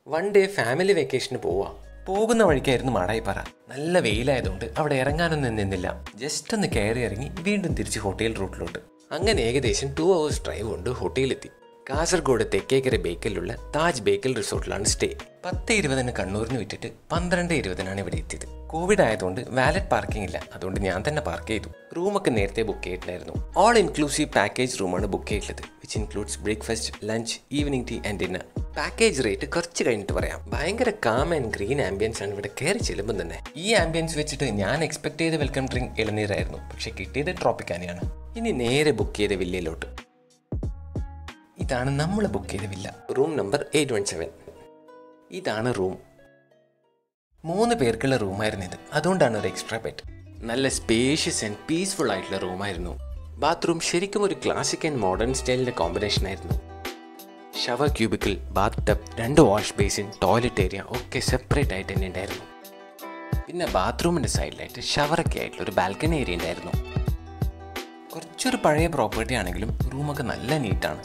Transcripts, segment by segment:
one day family വെക്കേഷന് പോവാ പോകുന്ന വഴിക്കായിരുന്നു മാടായിപ്പാറ നല്ല വെയിലായതുകൊണ്ട് അവിടെ ഇറങ്ങാനൊന്നും നിന്നില്ല ജസ്റ്റ് ഒന്ന് കയറി ഇറങ്ങി വീണ്ടും തിരിച്ച് ഹോട്ടൽ റൂട്ടിലോട്ട് അങ്ങനെ ഏകദേശം ടു അവേഴ്സ് ഡ്രൈവ് കൊണ്ട് ഹോട്ടലിലെത്തി കാസർഗോഡ് തെക്കേക്കര ബേക്കലിലുള്ള താജ് ബേക്കൽ റിസോർട്ടിലാണ് സ്റ്റേ പത്ത് ഇരുപതിന് കണ്ണൂരിന് വിട്ടിട്ട് പന്ത്രണ്ട് ഇരുപതിനാണ് ഇവിടെ എത്തിയത് കോവിഡ് ആയതുകൊണ്ട് വാലറ്റ് പാർക്കിംഗ് ഇല്ല അതുകൊണ്ട് ഞാൻ തന്നെ പാർക്ക് ചെയ്തു റൂമൊക്കെ നേരത്തെ ബുക്ക് ചെയ്തിട്ടുണ്ടായിരുന്നു ഓൾ ഇൻക്ലൂസീവ് പാക്കേജ് റൂമാണ് ബുക്ക് ചെയ്തിട്ടുള്ളത് which includes breakfast lunch evening tea and dinner package rate കുറച്ച് കഴിഞ്ഞിട്ട് പറയാം ഭയങ്കര കാം ആൻഡ് ഗ്രീൻ ആംബിയൻസ് ആണ് ഇവിടെ കയറി ചെല്ലുമ്പോൾ തന്നെ ഈ ആംബിയൻസ് വെച്ചിട്ട് ഞാൻ എക്സ്പെക്ട് ചെയ്ത വെൽക്കം ഡ്രിങ്ക് ഇളനീരായിരുന്നു പക്ഷെ കിട്ടിയത് ട്രോപ്പിക്കാനിയാണ് ഇനി നേരെ ബുക്ക് ചെയ്ത വില്ലയിലോട്ട് ഇതാണ് നമ്മൾ ബുക്ക് ചെയ്ത villa room number eight one seven ഇതാണ് റൂം മൂന്ന് പേർക്കുള്ള റൂമായിരുന്നു ഇത് അതുകൊണ്ടാണ് ഒരു എക്സ്ട്രാ ബെഡ് നല്ല സ്പേഷ്യസ് ആൻഡ് പീസ്ഫുൾ ആയിട്ടുള്ള റൂമായിരുന്നു ബാത്റൂം ശരിക്കും ഒരു ക്ലാസിക് ആൻഡ് മോഡേൺ സ്റ്റൈലിൻ്റെ കോമ്പിനേഷൻ ആയിരുന്നു ഷവർ ക്യൂബിക്കിൾ ബാത്ത് ടബ് രണ്ട് വാഷ് ബേസിൻ ടോയ്ലറ്റ് ഏരിയ ഒക്കെ സെപ്പറേറ്റ് ആയിട്ട് തന്നെ ഉണ്ടായിരുന്നു പിന്നെ ബാത്റൂമിൻ്റെ സൈഡിലായിട്ട് ഷവറൊക്കെ ആയിട്ടുള്ള ഒരു ബാൽക്കണി ഏരിയ ഉണ്ടായിരുന്നു കുറച്ചൊരു പഴയ പ്രോപ്പർട്ടി ആണെങ്കിലും റൂമൊക്കെ നല്ല നീറ്റാണ്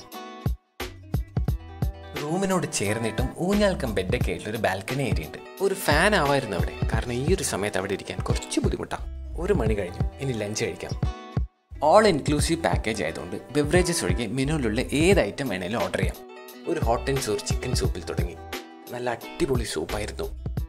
റൂമിനോട് ചേർന്നിട്ടും ഊഞ്ഞാൽക്കം ബെഡൊക്കെ ആയിട്ടുള്ള ഒരു ബാൽക്കണി ഏരിയ ഉണ്ട് ഒരു ഫാൻ ആവായിരുന്നു അവിടെ കാരണം ഈ ഒരു സമയത്ത് അവിടെ ഇരിക്കാൻ കുറച്ച് ബുദ്ധിമുട്ടാണ് ഒരു മണി കഴിഞ്ഞു ഇനി ലഞ്ച് കഴിക്കാം ഓൾ ഇൻക്ലൂസീവ് പാക്കേജ് ആയതുകൊണ്ട് ബെവറേജസ് ഒഴികെ മെനുവിലുള്ള ഏത് ഐറ്റം വേണേലും ഓർഡർ ചെയ്യാം ഒരു ഹോട്ട് ആൻഡ് സോർ ചിക്കൻ സൂപ്പിൽ തുടങ്ങി നല്ല അടിപൊളി സൂപ്പായിരുന്നു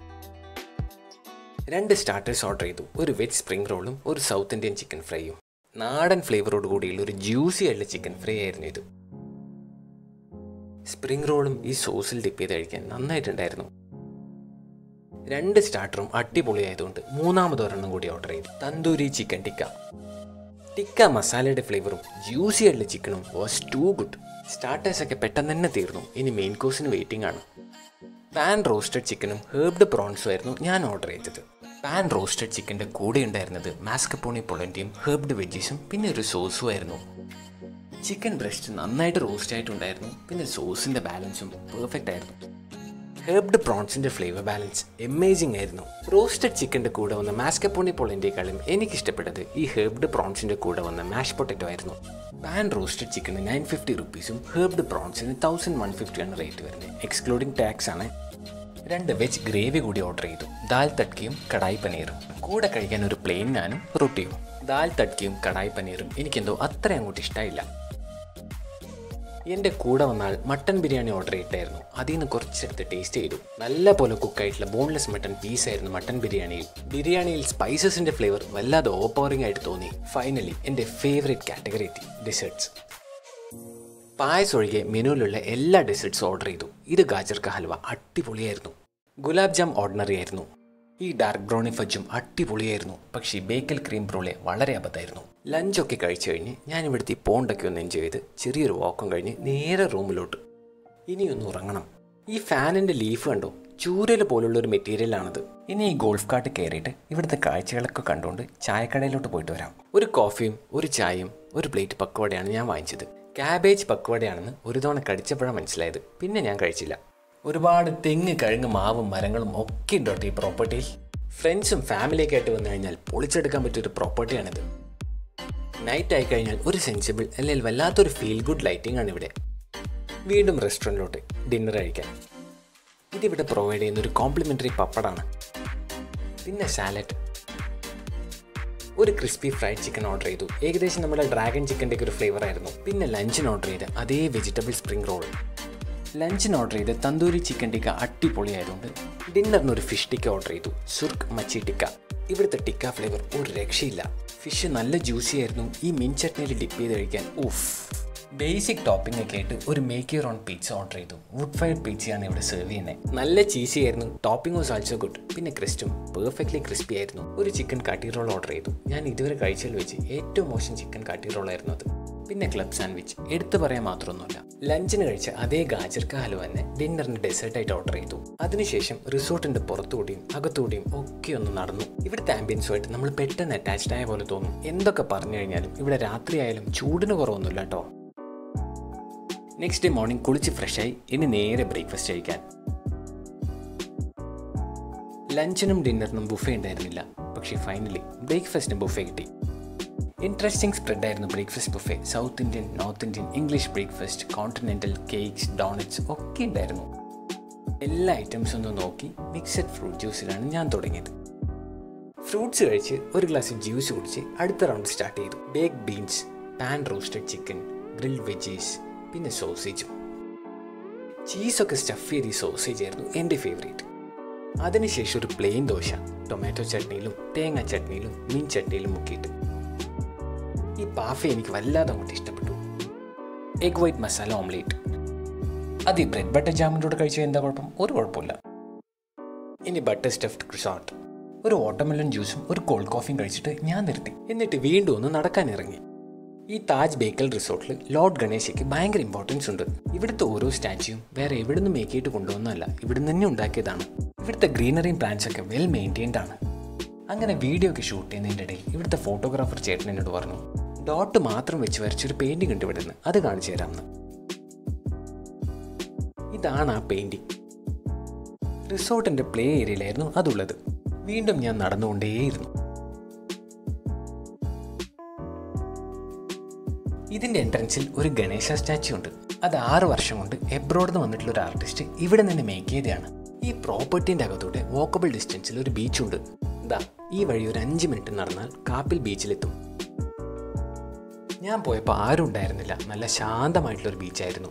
രണ്ട് സ്റ്റാർട്ടേഴ്സ് ഓർഡർ ചെയ്തു ഒരു വെജ് സ്പ്രിംഗ് റോളും ഒരു സൗത്ത് ഇന്ത്യൻ ചിക്കൻ ഫ്രൈയും നാടൻ ഫ്ലേവറോട് കൂടിയുള്ള ഒരു ജ്യൂസി ആയിട്ടുള്ള ചിക്കൻ ഫ്രൈ ആയിരുന്നു ഇത് സ്പ്രിംഗ് റോളും ഈ സോസിൽ ഡിപ്പ് ചെയ്ത് കഴിക്കാൻ നന്നായിട്ടുണ്ടായിരുന്നു രണ്ട് സ്റ്റാർട്ടറും അടിപൊളിയായതുകൊണ്ട് മൂന്നാമത് ഒരെണ്ണം കൂടി ഓർഡർ ചെയ്തു തന്തൂരി ചിക്കൻ ടിക്ക ടിക്ക മസാലയുടെ ഫ്ലേവറും ജ്യൂസി ആയിട്ടുള്ള ചിക്കനും വാസ് ടു ഗുഡ് സ്റ്റാർട്ടേഴ്സ് ഒക്കെ പെട്ടെന്ന് തന്നെ തീർന്നു ഇനി മെയിൻ കോഴ്സിന് വെയിറ്റിംഗ് ആണ് പാൻ റോസ്റ്റഡ് ചിക്കനും ഹേർബ്ഡ് പ്രോൺസും ആയിരുന്നു ഞാൻ ഓർഡർ ചെയ്തത് പാൻ റോസ്റ്റഡ് ചിക്കൻ്റെ കൂടെ ഉണ്ടായിരുന്നത് മാസ്കപ്പോണി പൊളൻ്റെയും ഹേർബ്ഡ് വെജീസും പിന്നെ ഒരു സോസും ആയിരുന്നു ചിക്കൻ ബ്രസ്റ്റ് നന്നായിട്ട് റോസ്റ്റ് ആയിട്ടുണ്ടായിരുന്നു പിന്നെ സോസിൻ്റെ ബാലൻസും പെർഫെക്റ്റ് ആയിരുന്നു ഹെർബ്ഡ് പ്രോൺസിൻ്റെ ഫ്ലേവർ ബാലൻസ് എമേസിംഗ് ആയിരുന്നു റോസ്റ്റഡ് ചിക്കൻ്റെ കൂടെ വന്ന മാസ്കപ്പോണി പൊളിൻ്റെക്കാളും എനിക്കിഷ്ടപ്പെട്ടത് ഈ ഹെർബ്ഡ് പ്രോൺസിൻ്റെ കൂടെ വന്ന മാഷ് പൊട്ടറ്റോ ആയിരുന്നു പാൻ റോസ്റ്റഡ് ചിക്കന് നയൻ ഫിഫ്റ്റി റുപ്പീസും ഹെർബ്ഡ് പ്രോൺസിന് തൗസൻഡ് വൺ ഫിഫ്റ്റിയാണ് റേറ്റ് വരുന്നത് എക്സ്ക്ലൂഡിംഗ് ടാക്സ് ആണ് രണ്ട് വെജ് ഗ്രേവി കൂടി ഓർഡർ ചെയ്തു ദാൽ തട്കിയും കടായി പനീറും കൂടെ കഴിക്കാൻ ഒരു പ്ലെയിൻ നാനും റൊട്ടിയും ദാൽ തട്കിയും കടായി പനീറും എനിക്കെന്തോ അത്ര അങ്ങോട്ട് ഇഷ്ടമായില്ല എൻ്റെ കൂടെ വന്നാൽ മട്ടൻ ബിരിയാണി ഓർഡർ ചെയ്തിട്ടായിരുന്നു അതിൽ നിന്ന് കുറച്ചെടുത്ത് ടേസ്റ്റ് ചെയ്തു നല്ല പോലെ കുക്കായിട്ടുള്ള ബോൺലെസ് മട്ടൻ പീസായിരുന്നു മട്ടൻ ബിരിയാണിയിൽ ബിരിയാണിയിൽ സ്പൈസസിൻ്റെ ഫ്ലേവർ വല്ലാതെ ഓപ്പറിംഗ് ആയിട്ട് തോന്നി ഫൈനലി എൻ്റെ ഫേവറേറ്റ് കാറ്റഗറി എത്തി ഡെസേർട്സ് പായസം ഒഴികെ മെനുവിലുള്ള എല്ലാ ഡെസേർട്സും ഓർഡർ ചെയ്തു ഇത് ഗാജർക്ക ഹൽവ അടിപൊളിയായിരുന്നു ഗുലാബ് ജാം ഓർഡിനറി ആയിരുന്നു ഈ ഡാർക്ക് ബ്രൗണി ഫജ്ജും അടിപൊളിയായിരുന്നു പക്ഷേ ബേക്കൽ ക്രീം ബ്രോളെ വളരെ അബദ്ധമായിരുന്നു ലഞ്ചൊക്കെ കഴിച്ചു കഴിഞ്ഞ് ഞാൻ ഇവിടുത്തെ ഈ പോണ്ടൊക്കെ ഒന്ന് എൻജോയ് ചെയ്ത് ചെറിയൊരു വാക്കും കഴിഞ്ഞ് നേരെ റൂമിലോട്ട് ഇനിയൊന്ന് ഉറങ്ങണം ഈ ഫാനിൻ്റെ ലീഫ് കണ്ടോ ചൂരൽ പോലുള്ള ഒരു മെറ്റീരിയലാണത് ഇനി ഈ ഗോൾഫ് കാർട്ട് കയറിയിട്ട് ഇവിടുത്തെ കാഴ്ചകളൊക്കെ കണ്ടുകൊണ്ട് ചായക്കടയിലോട്ട് പോയിട്ട് വരാം ഒരു കോഫിയും ഒരു ചായയും ഒരു പ്ലേറ്റ് പക്വടയാണ് ഞാൻ വാങ്ങിച്ചത് ക്യാബേജ് പക്വടയാണെന്ന് ഒരു തവണ കടിച്ചപ്പോഴാണ് മനസ്സിലായത് പിന്നെ ഞാൻ കഴിച്ചില്ല ഒരുപാട് തെങ്ങ് കഴുങ്ങ് മാവും മരങ്ങളും ഒക്കെ ഉണ്ട് കേട്ടോ ഈ പ്രോപ്പർട്ടിയിൽ ഫ്രണ്ട്സും ഫാമിലിയൊക്കെ ആയിട്ട് വന്നു കഴിഞ്ഞാൽ പൊളിച്ചെടുക്കാൻ പറ്റിയൊരു പ്രോപ്പർട്ടിയാണിത് നൈറ്റ് ആയി കഴിഞ്ഞാൽ ഒരു സെൻസിബിൾ അല്ലെങ്കിൽ വല്ലാത്തൊരു ഫീൽ ഗുഡ് ലൈറ്റിംഗ് ആണ് ഇവിടെ വീണ്ടും റെസ്റ്റോറൻറ്റിലോട്ട് ഡിന്നർ കഴിക്കാൻ ഇതിവിടെ പ്രൊവൈഡ് ചെയ്യുന്ന ഒരു കോംപ്ലിമെൻ്ററി പപ്പടാണ് പിന്നെ സാലഡ് ഒരു ക്രിസ്പി ഫ്രൈഡ് ചിക്കൻ ഓർഡർ ചെയ്തു ഏകദേശം നമ്മുടെ ഡ്രാഗൺ ചിക്കൻ്റെ ഒരു ഫ്ലേവർ ആയിരുന്നു പിന്നെ ലഞ്ചിന് ഓർഡർ ചെയ്ത് അതേ വെജിറ്റബിൾ സ്പ്രിംഗ് റോൾ ലഞ്ചിന് ഓർഡർ ചെയ്ത് തന്തൂരി ചിക്കൻ ടിക്ക അടിപൊളിയായതുകൊണ്ട് ഡിന്നറിന് ഒരു ഫിഷ് ടിക്ക ഓർഡർ ചെയ്തു സുർക്ക് മച്ചി ടിക്ക ഇവിടുത്തെ ടിക്ക ഫ്ലേവർ ഒരു രക്ഷയില്ല ഫിഷ് നല്ല ജ്യൂസി ആയിരുന്നു ഈ മിൻ ചട്നിയിൽ ഡിപ്പ് ചെയ്ത് കഴിക്കാൻ ഊഫ് ബേസിക് ടോപ്പിംഗ് ഒക്കെ ആയിട്ട് ഒരു make your own pizza order ചെയ്തു വുഡ് ഫയർ പിzzയാണ് ഇവിടെ സെർവ് ചെയ്യുന്നത് നല്ല ചീസി ആയിരുന്നു ടോപ്പിംഗ് വാസ് ആൾസോ ഗുഡ് പിന്നെ ക്രിസ്റ്റും പെർഫെക്റ്റ്ലി ക്രിസ്പി ആയിരുന്നു ഒരു ചിക്കൻ കാട്ടി റോൾ ഓർഡർ ചെയ്തു ഞാൻ ഇതുവരെ കഴിച്ചതിൽ വെച്ച് ഏറ്റവും മോശം ചിക്കൻ കാട്ടി റോൾ ആയിരുന്നു അത് പിന്നെ ക്ലബ് സാൻഡ്വിച്ച് എടുത്തു പറയാൻ മാത്രമൊന്നുമില്ല ലഞ്ചിന് കഴിച്ച അതേ ഗാജർക്ക ഹലുവ തന്നെ ഡിന്നറിന് ഡെസേർട്ടായിട്ട് ഓർഡർ ചെയ്തു അതിനുശേഷം റിസോർട്ടിന്റെ പുറത്തുകൂടിയും അകത്തുകൂടിയും ഒക്കെ ഒന്ന് നടന്നു ഇവിടുത്തെ ആംബിയൻസുമായിട്ട് നമ്മൾ പെട്ടെന്ന് അറ്റാച്ച്ഡ് ആയ പോലെ തോന്നും എന്തൊക്കെ പറഞ്ഞു കഴിഞ്ഞാലും ഇവിടെ രാത്രിയായാലും ചൂടിന് കുറവൊന്നുമില്ല കേട്ടോ നെക്സ്റ്റ് ഡേ മോർണിംഗ് കുളിച്ച് ഫ്രഷായി ഇനി നേരെ ബ്രേക്ക്ഫാസ്റ്റ് കഴിക്കാൻ ലഞ്ചിനും ഡിന്നറിനും ബുഫേ ഉണ്ടായിരുന്നില്ല പക്ഷേ ഫൈനലി ബ്രേക്ക്ഫാസ്റ്റിന് ബുഫേ കിട്ടി ഇൻട്രസ്റ്റിംഗ് സ്പ്രെഡ് ആയിരുന്നു breakfast buffet south Indian north Indian English breakfast continental cakes donuts ഒക്കെ ഉണ്ടായിരുന്നു എല്ലാ ഐറ്റംസും ഒന്ന് നോക്കി മിക്സഡ് ഫ്രൂട്ട് ജ്യൂസിലാണ് ഞാൻ തുടങ്ങിയത് ഫ്രൂട്ട്സ് കഴിച്ച് ഒരു ഗ്ലാസ് ജ്യൂസ് കുടിച്ച് അടുത്ത റൗണ്ട് സ്റ്റാർട്ട് ചെയ്തു bake beans pan roasted chicken grilled veggies പിന്നെ സോസേജും ചീസൊക്കെ സ്റ്റഫ് ചെയ്ത് ഈ സോസേജ് ആയിരുന്നു എൻ്റെ ഫേവറേറ്റ് അതിനുശേഷം ഒരു പ്ലെയിൻ ദോശ ടൊമാറ്റോ ചട്നിയിലും തേങ്ങ ചട്നിയിലും മീൻ ചട്നിയിലും മുക്കിയിട്ട് ഈ പാഫ എനിക്ക് വല്ലാതെ അങ്ങോട്ട് ഇഷ്ടപ്പെട്ടു എഗ് വൈറ്റ് മസാല ഓംലേറ്റ് അത് ഈ ബ്രെഡ് ബട്ടർ ജാമിൻ്റെ കൂടെ കഴിച്ചാൽ എന്താ കുഴപ്പം ഒരു കുഴപ്പമില്ല ഇനി ബട്ടർ സ്റ്റഫ്ഡ് ക്രിസോട്ട് ഒരു വാട്ടർമെലൺ ജ്യൂസും ഒരു കോൾഡ് കോഫിയും കഴിച്ചിട്ട് ഞാൻ നിർത്തി എന്നിട്ട് വീണ്ടും ഒന്ന് നടക്കാൻ ഇറങ്ങി ഈ താജ് ബേക്കൽ റിസോർട്ടിൽ ലോർഡ് ഗണേശയ്ക്ക് ഭയങ്കര ഇമ്പോർട്ടൻസ് ഉണ്ട് ഇവിടുത്തെ ഓരോ സ്റ്റാച്യൂയും വേറെ എവിടെ നിന്ന് മേക്ക് ചെയ്തിട്ട് കൊണ്ടുവന്നല്ല ഇവിടെ തന്നെ ഉണ്ടാക്കിയതാണ് ഇവിടുത്തെ ഗ്രീനറിയും പ്ലാന്റ്സ് ഒക്കെ വെൽ മെയിൻറ്റെയിൻഡ് ആണ് അങ്ങനെ വീഡിയോ ഒക്കെ ഷൂട്ട് ചെയ്യുന്നതിൻ്റെ ഇടയിൽ ഇവിടുത്തെ ഫോട്ടോഗ്രാഫർ ചേട്ടൻ എന്നോട് പറഞ്ഞു ഡോട്ട് മാത്രം വെച്ച് വരച്ചൊരു പെയിൻറ്റിംഗ് ഉണ്ട് ഇവിടുന്ന് അത് കാണിച്ചു തരാമെന്ന് ഇതാണ് ആ പെയിൻറ്റിംഗ് റിസോർട്ടിൻ്റെ പ്ലേ ഏരിയയിലായിരുന്നു അതുള്ളത് വീണ്ടും ഞാൻ നടന്നുകൊണ്ടേയിരുന്നു ഇതിൻ്റെ എൻട്രൻസിൽ ഒരു ഗണേശ സ്റ്റാച്യു ഉണ്ട് അത് ആറ് വർഷം കൊണ്ട് എബ്രോഡിൽ നിന്ന് വന്നിട്ടുള്ള ഒരു ആർട്ടിസ്റ്റ് ഇവിടെ നിന്ന് മേക്ക് ചെയ്തതാണ് ഈ പ്രോപ്പർട്ടീൻ്റെ അകത്തൂടെ വോക്കബിൾ ഡിസ്റ്റൻസിൽ ഒരു ബീച്ചുണ്ട് ദാ ഈ വഴി ഒരു അഞ്ച് മിനിറ്റ് നടന്നാൽ കാപ്പിൽ ബീച്ചിലെത്തും ഞാൻ പോയപ്പോൾ ആരും ഉണ്ടായിരുന്നില്ല നല്ല ശാന്തമായിട്ടുള്ളൊരു ബീച്ചായിരുന്നു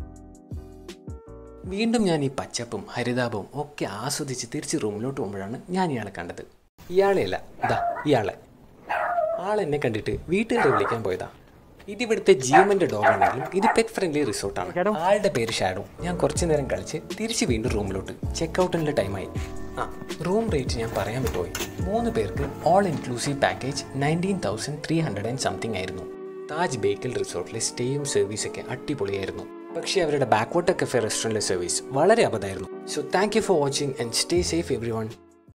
വീണ്ടും ഞാൻ ഈ പച്ചപ്പും ഹരിതാപവും ഒക്കെ ആസ്വദിച്ച് തിരിച്ച് റൂമിലോട്ട് പോകുമ്പോഴാണ് ഞാൻ ഇയാളെ കണ്ടത് ഇയാളെയല്ല ഇതാ ഇയാളെ ആളെന്നെ കണ്ടിട്ട് വീട്ടുകാരെ വിളിക്കാൻ പോയതാ ഇത് ഇവിടുത്തെ ജിഎമ്മിന്റെ ഡോഗ് ആണെങ്കിലും ഇത് പെറ്റ് ഫ്രണ്ട്ലി റിസോർട്ടാണ് ആളുടെ പേര് ഷാഡോ ഞാൻ കുറച്ചു നേരം കളിച്ച് തിരിച്ച് വീണ്ടും റൂമിലോട്ട് ചെക്ക് ഔട്ടിൻ്റെ ടൈമായി ആ റൂം റേറ്റ് ഞാൻ പറയാൻ വിട്ടുപോയി മൂന്ന് പേർക്ക് all inclusive package nineteen thousand three hundred and something ആയിരുന്നു താജ് ബേക്കൽ റിസോർട്ടിലെ സ്റ്റേയും സർവീസൊക്കെ അടിപൊളിയായിരുന്നു പക്ഷേ അവരുടെ ബാക്ക്വാട്ടർ കഫേ റെസ്റ്റോറൻറ്റിലെ സർവീസ് വളരെ അബദ്ധമായിരുന്നു so thank you for watching and stay safe every one